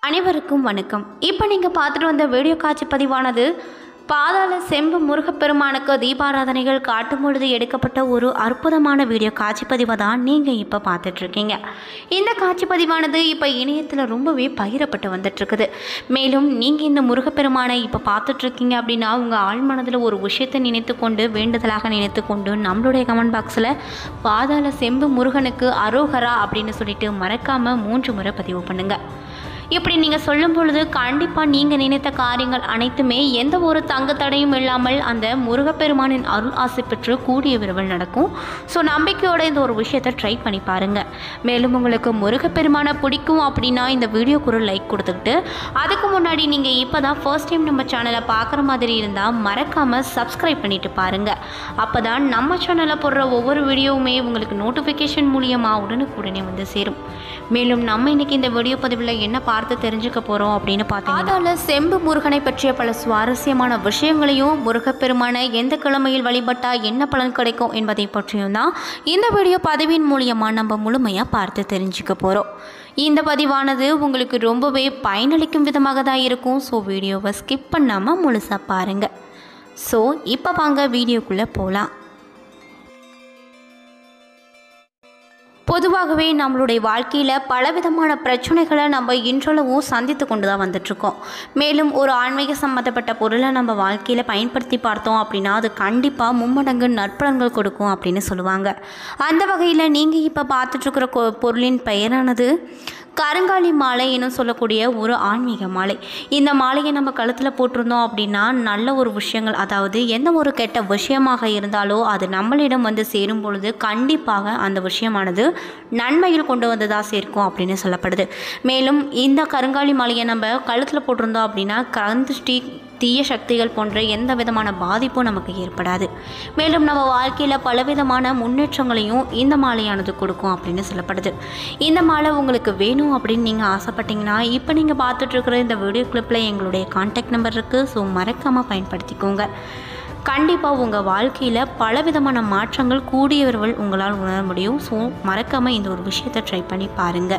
அனைவருக்கும் வணக்கம் இப்போ நீங்கள் பார்த்துட்டு வந்த வீடியோ காட்சி பதிவானது பாதாள செம்பு முருகப்பெருமானுக்கு தீபாராதனைகள் காட்டும் பொழுது எடுக்கப்பட்ட ஒரு அற்புதமான வீடியோ காட்சி பதிவை தான் நீங்கள் இப்போ பார்த்துட்ருக்கீங்க இந்த காட்சி பதிவானது இப்போ இணையத்தில் ரொம்பவே பகிரப்பட்டு வந்துட்டுருக்குது மேலும் நீங்கள் இந்த முருகப்பெருமானை இப்போ பார்த்துட்ருக்கீங்க அப்படின்னா உங்கள் ஆழ்மனதில் ஒரு விஷயத்தை நினைத்து கொண்டு வேண்டுதலாக நினைத்து கொண்டு நம்மளுடைய கமெண்ட் பாக்ஸில் பாதாள செம்பு முருகனுக்கு அரோகரா அப்படின்னு சொல்லிட்டு மறக்காமல் மூன்று முறை பதிவு பண்ணுங்கள் இப்படி நீங்கள் சொல்லும் பொழுது கண்டிப்பாக நீங்கள் நினைத்த காரியங்கள் அனைத்துமே எந்த ஒரு தங்கு தடையும் இல்லாமல் அந்த முருகப்பெருமானின் அருள் ஆசை பெற்று கூடிய விரைவில் நடக்கும் ஸோ நம்பிக்கையோட இந்த ஒரு விஷயத்தை ட்ரை பண்ணி பாருங்கள் மேலும் உங்களுக்கு முருகப்பெருமானை பிடிக்கும் அப்படின்னா இந்த வீடியோக்கு ஒரு லைக் கொடுத்துக்கிட்டு அதுக்கு முன்னாடி நீங்கள் இப்போ தான் ஃபர்ஸ்ட் டைம் நம்ம சேனலை பார்க்குற மாதிரி இருந்தால் மறக்காமல் சப்ஸ்கிரைப் பண்ணிட்டு பாருங்கள் அப்போ தான் நம்ம சேனலில் போடுற ஒவ்வொரு வீடியோவுமே உங்களுக்கு நோட்டிஃபிகேஷன் மூலியமாக உடனுக்குடனே வந்து சேரும் மேலும் நம்ம இன்னைக்கு இந்த வீடியோ பதிவில் என்ன பார்த்து தெரிஞ்சுக்க போகிறோம் அப்படின்னு பார்த்தீங்கன்னா அதில் செம்பு முருகனை பற்றிய பல சுவாரஸ்யமான விஷயங்களையும் முருகப்பெருமானை எந்த கிழமையில் வழிபட்டால் என்ன பலன் கிடைக்கும் என்பதை பற்றியும் தான் இந்த வீடியோ பதிவின் மூலியமாக நம்ம முழுமையாக பார்த்து தெரிஞ்சுக்க போகிறோம் இந்த பதிவானது உங்களுக்கு ரொம்பவே பயனளிக்கும் விதமாக தான் இருக்கும் ஸோ வீடியோவை ஸ்கிப் பண்ணாமல் முழுசாக பாருங்கள் ஸோ இப்போ வாங்க வீடியோக்குள்ளே போகலாம் பொதுவாகவே நம்மளுடைய வாழ்க்கையில் பலவிதமான பிரச்சனைகளை நம்ம இன்றளவும் சந்தித்து கொண்டு தான் வந்துட்ருக்கோம் மேலும் ஒரு ஆன்மீக சம்மந்தப்பட்ட பொருளை நம்ம வாழ்க்கையில் பயன்படுத்தி பார்த்தோம் அப்படின்னா அது கண்டிப்பாக மும்மடங்கு நற்பலன்கள் கொடுக்கும் அப்படின்னு சொல்லுவாங்க அந்த வகையில் நீங்கள் இப்போ பார்த்துட்ருக்கிற கொ பொருளின் பெயரானது கருங்காலி மாலை எனும் சொல்லக்கூடிய ஒரு ஆன்மீக மாலை இந்த மாலையை நம்ம கழுத்தில் போட்டிருந்தோம் அப்படின்னா நல்ல ஒரு விஷயங்கள் அதாவது எந்த ஒரு கெட்ட விஷயமாக இருந்தாலோ அது நம்மளிடம் வந்து சேரும் பொழுது கண்டிப்பாக அந்த விஷயமானது நன்மையில் கொண்டு வந்ததாக சேர்க்கும் அப்படின்னு சொல்லப்படுது மேலும் இந்த கருங்காலி மாலையை நம்ம கழுத்தில் போட்டிருந்தோம் அப்படின்னா கந்திஷ்டி தீய சக்திகள் போன்ற எந்த விதமான பாதிப்பும் நமக்கு ஏற்படாது மேலும் நம்ம வாழ்க்கையில் பலவிதமான முன்னேற்றங்களையும் இந்த மாலையானது கொடுக்கும் அப்படின்னு சொல்லப்படுது இந்த மாலை உங்களுக்கு வேணும் அப்படின்னு நீங்கள் ஆசைப்பட்டீங்கன்னா இப்போ நீங்கள் பார்த்துட்ருக்கிற இந்த வீடியோ கிளிப்பில் எங்களுடைய கான்டாக்ட் நம்பர் இருக்குது ஸோ மறக்காமல் பயன்படுத்திக்கோங்க கண்டிப்பாக உங்கள் வாழ்க்கையில் பலவிதமான மாற்றங்கள் கூடிய விரைவில் உங்களால் உணர முடியும் ஸோ மறக்காமல் இந்த ஒரு விஷயத்தை ட்ரை பண்ணி பாருங்கள்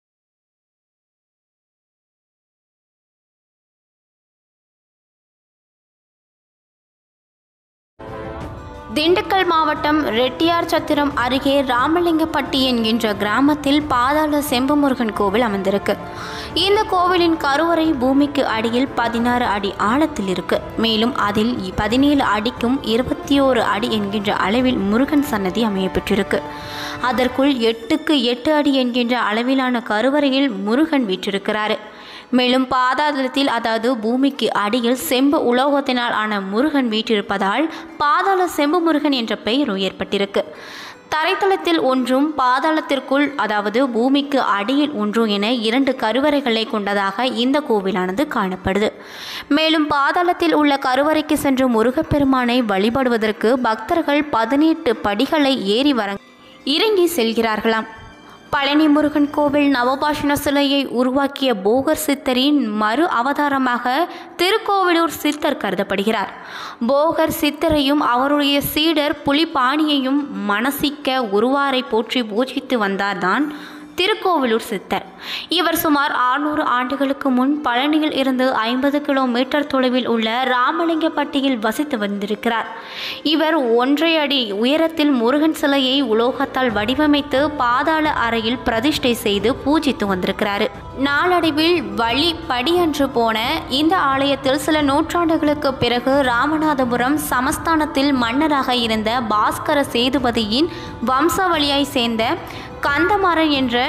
திண்டுக்கல் மாவட்டம் ரெட்டியார் சத்திரம் அருகே ராமலிங்கப்பட்டி என்கின்ற கிராமத்தில் பாதாள செம்புமுருகன் கோவில் அமைந்திருக்கு இந்த கோவிலின் கருவறை பூமிக்கு அடியில் பதினாறு அடி ஆழத்தில் இருக்கு மேலும் அதில் பதினேழு அடிக்கும் இருபத்தி ஓரு அடி என்கின்ற அளவில் முருகன் சன்னதி அமையப்பெற்றிருக்கு அதற்குள் எட்டுக்கு எட்டு அடி என்கின்ற அளவிலான கருவறையில் முருகன் வீற்றிருக்கிறாரு மேலும் பாதாளத்தில் அதாவது பூமிக்கு அடியில் செம்பு உலோகத்தினால் ஆன முருகன் வீற்றிருப்பதால் பாதாள செம்பு முருகன் என்ற பெயர் ஏற்பட்டிருக்கு தரைத்தளத்தில் ஒன்றும் பாதாளத்திற்குள் அதாவது பூமிக்கு அடியில் ஒன்றும் என இரண்டு கருவறைகளை கொண்டதாக இந்த கோவிலானது காணப்படுது மேலும் பாதாளத்தில் உள்ள கருவறைக்கு சென்று முருகப்பெருமானை வழிபடுவதற்கு பக்தர்கள் பதினெட்டு படிகளை ஏறி வர இறங்கி செல்கிறார்களாம் பழனி முருகன் கோவில் நவபாஷண சிலையை உருவாக்கிய போகர் சித்தரின் மறு அவதாரமாக திருக்கோவிலூர் சித்தர் கருதப்படுகிறார் போகர் சித்தரையும் அவருடைய சீடர் புலிபாணியையும் மனசிக்க உருவாரை போற்றி பூஜித்து வந்தார்தான் திருக்கோவிலூர் சித்தர் இவர் சுமார் ஆறுநூறு ஆண்டுகளுக்கு முன் பழனியில் இருந்து ஐம்பது கிலோமீட்டர் தொலைவில் உள்ள ராமலிங்கப்பட்டியில் வசித்து வந்திருக்கிறார் இவர் ஒன்றை அடி உயரத்தில் முருகன் சிலையை உலோகத்தால் வடிவமைத்து பாதாள அறையில் பிரதிஷ்டை செய்து பூஜித்து வந்திருக்கிறார் நாளடைவில் வழி படியன்று போன இந்த ஆலயத்தில் சில நூற்றாண்டுகளுக்கு பிறகு ராமநாதபுரம் சமஸ்தானத்தில் மன்னராக இருந்த பாஸ்கர சேதுபதியின் வம்சாவளியாய் சேர்ந்த கந்தமாறன் என்ற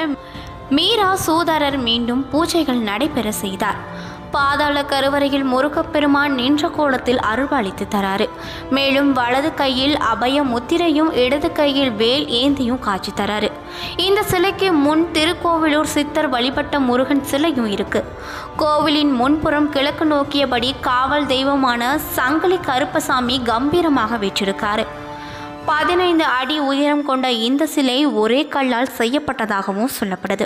மீரா சூதாரர் மீண்டும் பூஜைகள் நடைபெற செய்தார் பாதாள கருவறையில் முருகப்பெருமான் நின்ற கோலத்தில் அருள்பாலித்து தராரு மேலும் வலது கையில் அபய முத்திரையும் இடது கையில் வேல் ஏந்தியும் காட்சி தராரு இந்த சிலைக்கு முன் திருக்கோவிலூர் சித்தர் வழிபட்ட முருகன் சிலையும் இருக்கு கோவிலின் முன்புறம் கிழக்கு நோக்கியபடி காவல் தெய்வமான சங்கிலி கருப்பசாமி கம்பீரமாக வீற்றிருக்காரு பதினைந்து அடி உயரம் கொண்ட இந்த சிலை ஒரே கல்லால் செய்யப்பட்டதாகவும் சொல்லப்படுது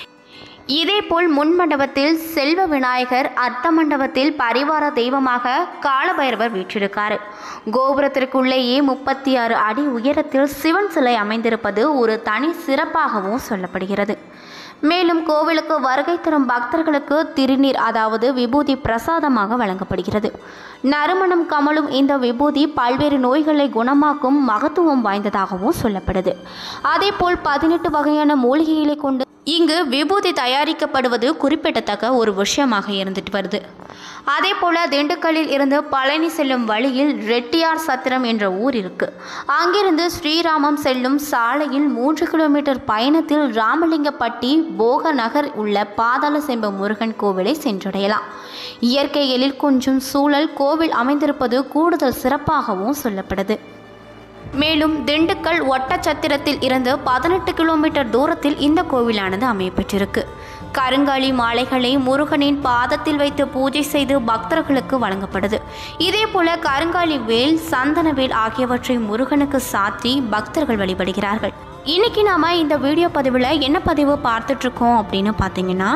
இதேபோல் முன் மண்டபத்தில் செல்வ விநாயகர் அர்த்த மண்டபத்தில் பரிவார தெய்வமாக காலபைரவர் வீற்றிருக்காரு கோபுரத்திற்குள்ளேயே முப்பத்தி ஆறு அடி உயரத்தில் சிவன் சிலை அமைந்திருப்பது ஒரு தனி சிறப்பாகவும் சொல்லப்படுகிறது மேலும் கோவிலுக்கு வருகை தரும் பக்தர்களுக்கு திருநீர் அதாவது விபூதி பிரசாதமாக வழங்கப்படுகிறது நறுமணம் கமலும் இந்த விபூதி பல்வேறு நோய்களை குணமாக்கும் மகத்துவம் வாய்ந்ததாகவும் சொல்லப்படுது அதேபோல் பதினெட்டு வகையான மூலிகைகளை கொண்டு இங்கு விபூதி தயாரிக்கப்படுவது குறிப்பிடத்தக்க ஒரு விஷயமாக இருந்துட்டு வருது அதே போல திண்டுக்கல்லில் இருந்து பழனி செல்லும் வழியில் ரெட்டியார் சத்திரம் என்ற ஊர் இருக்கு அங்கிருந்து ஸ்ரீராமம் செல்லும் சாலையில் மூன்று கிலோமீட்டர் பயணத்தில் ராமலிங்கப்பட்டி போக நகர் உள்ள பாதாள செம்ப முருகன் கோவிலை சென்றடையலாம் இயற்கை எழில் கொஞ்சம் சூழல் கோவில் அமைந்திருப்பது கூடுதல் சிறப்பாகவும் சொல்லப்படுது மேலும் திண்டுக்கல் ஒட்டச்சத்திரத்தில் இருந்து பதினெட்டு கிலோமீட்டர் தூரத்தில் இந்த கோவிலானது அமையப்பெற்றிருக்கு கருங்காலி மாலைகளை முருகனின் பாதத்தில் வைத்து பூஜை செய்து பக்தர்களுக்கு வழங்கப்படுது இதே போல கருங்காலி வேல் சந்தன வேல் ஆகியவற்றை முருகனுக்கு சாத்தி பக்தர்கள் வழிபடுகிறார்கள் இன்னைக்கு நாம இந்த வீடியோ பதிவில் என்ன பதிவு பார்த்துட்டு இருக்கோம் அப்படின்னு பார்த்தீங்கன்னா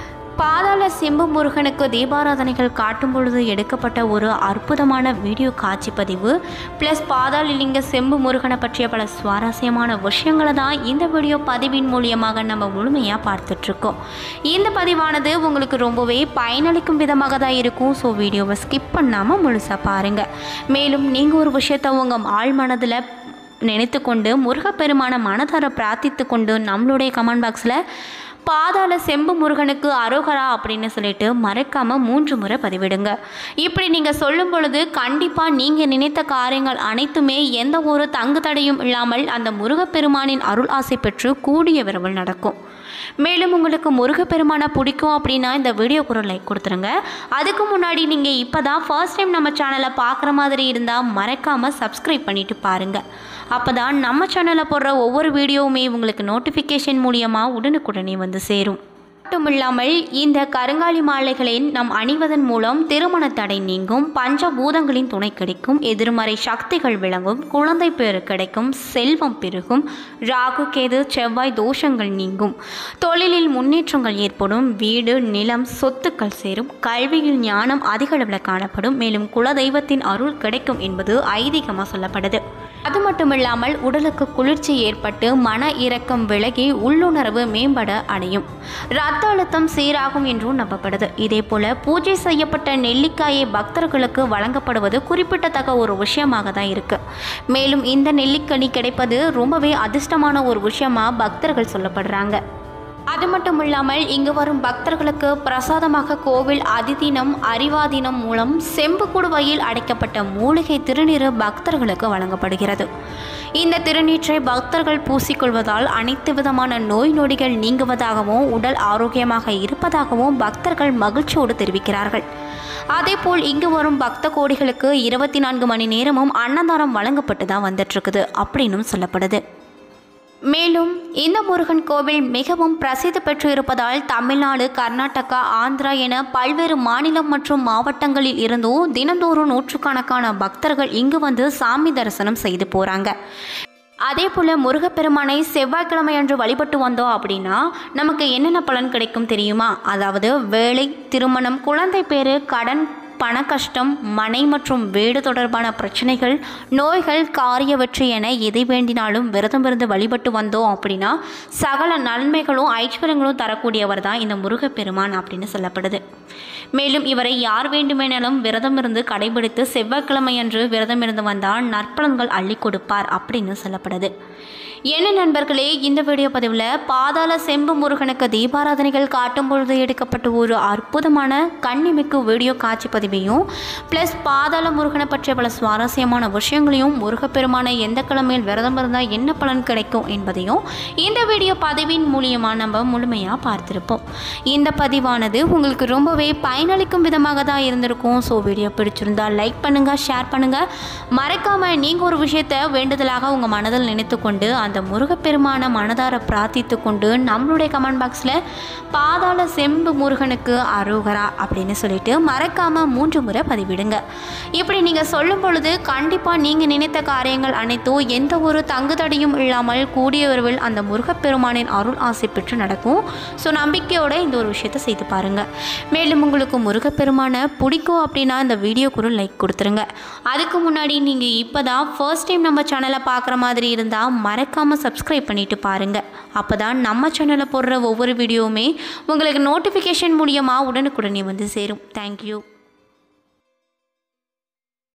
பாதாள செம்பு முருகனுக்கு தீபாராதனைகள் காட்டும் பொழுது எடுக்கப்பட்ட ஒரு அற்புதமான வீடியோ காட்சி பதிவு ப்ளஸ் பாதாளலிங்க செம்பு முருகனை பற்றிய பல சுவாரஸ்யமான விஷயங்களை தான் இந்த வீடியோ பதிவின் மூலியமாக நம்ம முழுமையாக பார்த்துட்ருக்கோம் இந்த பதிவானது உங்களுக்கு ரொம்பவே பயனளிக்கும் விதமாக தான் இருக்கும் ஸோ வீடியோவை ஸ்கிப் பண்ணாமல் முழுசாக பாருங்கள் மேலும் நீங்கள் ஒரு விஷயத்தை உங்கள் ஆழ் மனதில் நினைத்து கொண்டு முருகப்பெருமான மனதார பிரார்த்தித்து கொண்டு நம்மளுடைய கமெண்ட் பாக்ஸில் பாதாள செம்பு முருகனுக்கு அரோகரா அப்படின்னு சொல்லிட்டு மறக்காமல் மூன்று முறை பதிவிடுங்க இப்படி நீங்கள் சொல்லும் பொழுது கண்டிப்பாக நீங்கள் நினைத்த காரியங்கள் அனைத்துமே எந்த ஒரு தங்கு தடையும் இல்லாமல் அந்த முருகப்பெருமானின் அருள் ஆசை பெற்று கூடிய விரைவில் நடக்கும் மேலும் உங்களுக்கு முருகப்பெருமானை பிடிக்கும் அப்படின்னா இந்த வீடியோக்கு ஒரு லைக் கொடுத்துருங்க அதுக்கு முன்னாடி நீங்கள் இப்போ தான் ஃபர்ஸ்ட் டைம் நம்ம சேனலை பார்க்குற மாதிரி இருந்தால் மறக்காமல் சப்ஸ்கிரைப் பண்ணிட்டு பாருங்கள் அப்போ தான் நம்ம சேனலில் போடுற ஒவ்வொரு வீடியோவுமே உங்களுக்கு நோட்டிஃபிகேஷன் மூலியமாக உடனுக்குடனே வந்து சேரும் மட்டுமில்லாமல் இந்த கருங்காலி மாலைகளின் நம் அணிவதன் மூலம் திருமண தடை நீங்கும் பஞ்சபூதங்களின் துணை கிடைக்கும் எதிர்மறை சக்திகள் விளங்கும் குழந்தை பேறு கிடைக்கும் செல்வம் பெருகும் ராகு கேது செவ்வாய் தோஷங்கள் நீங்கும் தொழிலில் முன்னேற்றங்கள் ஏற்படும் வீடு நிலம் சொத்துக்கள் சேரும் கல்வியில் ஞானம் அதிக அளவில் காணப்படும் மேலும் குலதெய்வத்தின் அருள் கிடைக்கும் என்பது ஐதீகமாக சொல்லப்படுது அது மட்டுமில்லாமல் உடலுக்கு குளிர்ச்சி ஏற்பட்டு மன இரக்கம் விலகி உள்ளுணர்வு மேம்பட அடையும் ரத்த அழுத்தம் சீராகும் என்றும் நம்பப்படுது இதே போல பூஜை செய்யப்பட்ட நெல்லிக்காயை பக்தர்களுக்கு வழங்கப்படுவது குறிப்பிடத்தக்க ஒரு விஷயமாக தான் இருக்கு மேலும் இந்த நெல்லிக்கனி கிடைப்பது ரொம்பவே அதிர்ஷ்டமான ஒரு விஷயமா பக்தர்கள் சொல்லப்படுறாங்க அது மட்டும் இல்லாமல் இங்கு வரும் பக்தர்களுக்கு பிரசாதமாக கோவில் அதிதினம் அறிவாதீனம் மூலம் செம்பு குடுவையில் அடைக்கப்பட்ட மூலிகை திருநீர் பக்தர்களுக்கு வழங்கப்படுகிறது இந்த திருநீற்றை பக்தர்கள் பூசிக்கொள்வதால் அனைத்து விதமான நோய் நொடிகள் நீங்குவதாகவும் உடல் ஆரோக்கியமாக இருப்பதாகவும் பக்தர்கள் மகிழ்ச்சியோடு தெரிவிக்கிறார்கள் அதேபோல் இங்கு வரும் பக்த கோடிகளுக்கு இருபத்தி நான்கு மணி நேரமும் அன்னதானம் வழங்கப்பட்டு தான் வந்துட்டுருக்குது அப்படின்னும் சொல்லப்படுது மேலும் இந்த முருகன் கோவில் மிகவும் பிரசித்தி பெற்று இருப்பதால் தமிழ்நாடு கர்நாடகா ஆந்திரா என பல்வேறு மாநிலம் மற்றும் மாவட்டங்களில் இருந்தும் தினந்தோறும் நூற்றுக்கணக்கான பக்தர்கள் இங்கு வந்து சாமி தரிசனம் செய்து போகிறாங்க அதே போல் முருகப்பெருமானை செவ்வாய்க்கிழமை அன்று வழிபட்டு வந்தோம் அப்படின்னா நமக்கு என்னென்ன பலன் கிடைக்கும் தெரியுமா அதாவது வேலை திருமணம் குழந்தை பேரு கடன் பண கஷ்டம் மனை மற்றும் வீடு தொடர்பான பிரச்சனைகள் நோய்கள் காரிய வெற்றி என எதை வேண்டினாலும் விரதம் இருந்து வழிபட்டு வந்தோம் அப்படின்னா சகல நன்மைகளும் ஐஸ்வர்யங்களும் தரக்கூடியவர் தான் இந்த முருகப்பெருமான் அப்படின்னு சொல்லப்படுது மேலும் இவரை யார் வேண்டுமெனாலும் விரதம் இருந்து கடைபிடித்து செவ்வாய்க்கிழமை அன்று விரதம் இருந்து வந்தால் நற்பலன்கள் அள்ளி கொடுப்பார் அப்படின்னு சொல்லப்படுது என்ன நண்பர்களே இந்த வீடியோ பதிவில் பாதாள செம்பு முருகனுக்கு தீபாராதனைகள் காட்டும் பொழுது எடுக்கப்பட்ட ஒரு அற்புதமான கண்ணிமிக்கு வீடியோ காட்சி பதிவையும் ப்ளஸ் பாதாள முருகனை பற்றிய பல சுவாரஸ்யமான விஷயங்களையும் முருகப்பெருமான எந்த கிழமையில் விரதம் இருந்தால் என்ன பலன் கிடைக்கும் என்பதையும் இந்த வீடியோ பதிவின் மூலியமாக நம்ம முழுமையாக பார்த்துருப்போம் இந்த பதிவானது உங்களுக்கு ரொம்பவே பயனளிக்கும் விதமாக தான் இருந்திருக்கும் ஸோ வீடியோ பிடிச்சிருந்தா லைக் பண்ணுங்கள் ஷேர் பண்ணுங்கள் மறக்காமல் நீங்கள் ஒரு விஷயத்தை வேண்டுதலாக உங்கள் மனதில் நினைத்து கொண்டு அந்த முருகப்பெருமான மனதார பிரார்த்தித்து கொண்டு நம்மளுடைய கமெண்ட் பாக்ஸில் பாதாள செம்பு முருகனுக்கு அரோகரா அப்படின்னு சொல்லிட்டு மறக்காமல் மூன்று முறை பதிவிடுங்க இப்படி நீங்கள் சொல்லும் பொழுது கண்டிப்பாக நீங்கள் நினைத்த காரியங்கள் அனைத்தும் எந்த ஒரு தங்குதடையும் இல்லாமல் கூடிய விரைவில் அந்த முருகப்பெருமானின் அருள் ஆசை பெற்று நடக்கும் ஸோ நம்பிக்கையோட இந்த ஒரு விஷயத்தை செய்து பாருங்கள் மேலும் உங்களுக்கு முருகப்பெருமானை பிடிக்கும் அப்படின்னா இந்த வீடியோக்கு ஒரு லைக் கொடுத்துருங்க அதுக்கு முன்னாடி நீங்கள் இப்போ தான் ஃபர்ஸ்ட் டைம் நம்ம சேனலை பார்க்குற மாதிரி இருந்தால் மறக்காம மறக்காமல் சப்ஸ்கிரைப் பண்ணிட்டு பாருங்கள் அப்போ தான் நம்ம சேனலில் போடுற ஒவ்வொரு வீடியோவுமே உங்களுக்கு நோட்டிஃபிகேஷன் மூலியமாக உடனுக்குடனே வந்து சேரும் தேங்க்யூ